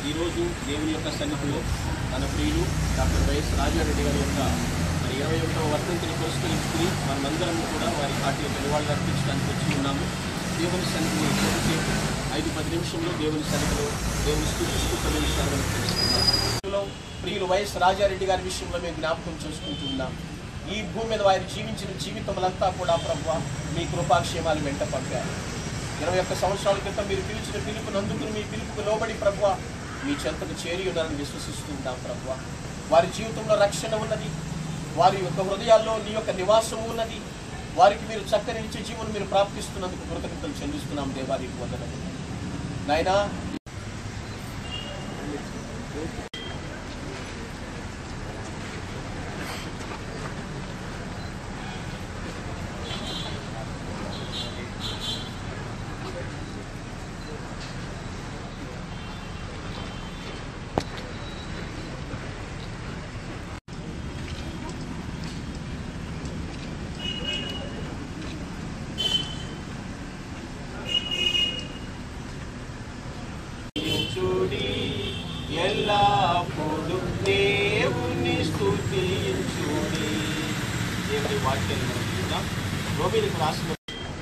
ఈరోజు దేవుని యొక్క సన్నిధిలో మన ప్రియులు డాక్టర్ వైఎస్ రాజారెడ్డి గారి యొక్క మరి ఇరవై ఒకటవ వర్ధంతిని పురస్కరించుకుని మనమందరం కూడా వారి పార్టీ నివాళులు అర్పించడానికి వచ్చి ఉన్నాము దేవుని సన్నిధిని ఎంతసేపు ఐదు పది నిమిషంలో దేవుని సన్నిధిలో దేవుని స్థుతిస్తూ కొన్ని విషయాలు మనం తెలుసుకుందాం ఇందులో ప్రియులు వైఎస్ రాజారెడ్డి గారి విషయంలో మేము జ్ఞాపకం చేసుకుంటున్నాం ఈ భూమి మీద వారు జీవించిన జీవితములంతా కూడా ప్రభు మీ కృపాక్షేమాలు వెంట పంపారు ఇరవై ఒక్క సంవత్సరాల క్రితం మీరు పిలిచిన పిలుపును అందుకుని మీ పిలుపుకు లోబడి ప్రభు మీ చెంతకు చేరి ఉన్నారని విశ్వసిస్తుంటాం ప్రభు వారి జీవితంలో రక్షణ ఉన్నది వారి యొక్క హృదయాల్లో నీ యొక్క నివాసం ఉన్నది వారికి మీరు చక్కని నిత్య జీవనం మీరు ప్రాప్తిస్తున్నందుకు కృతజ్ఞతలు చెల్లిస్తున్నాం దేవానికి వందనము నాయనా స్తుతించుడి ఎల్లప్పుడూ దేవుని స్తుతించుడి దేవుని వాక్యాన్ని మనం చూద్దాం రోమిలకు రాసిన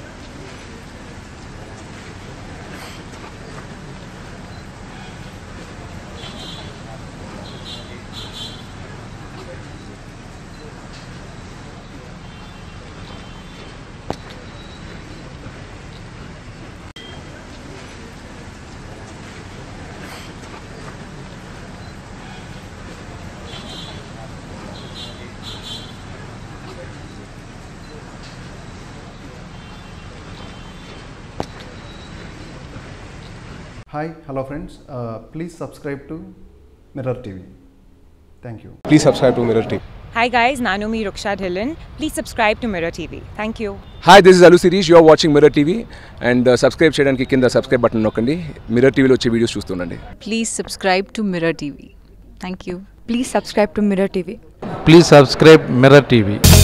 Hi, hello friends. Uh, please subscribe to Mirror TV. Thank you. Please subscribe to Mirror TV. Hi guys, Nanomi Ruksha Dhillon. Please subscribe to Mirror TV. Thank you. Hi this is Allu Sirish you are watching mirror TV and subscribe చేయడానికి కింద subscribe button నొక్కండి మిర్రర్ టీవీలో వచ్చే videos చూస్తుండండి please subscribe to Mirror TV. Thank you. Please subscribe to Mirror TV. Please subscribe Mirror TV.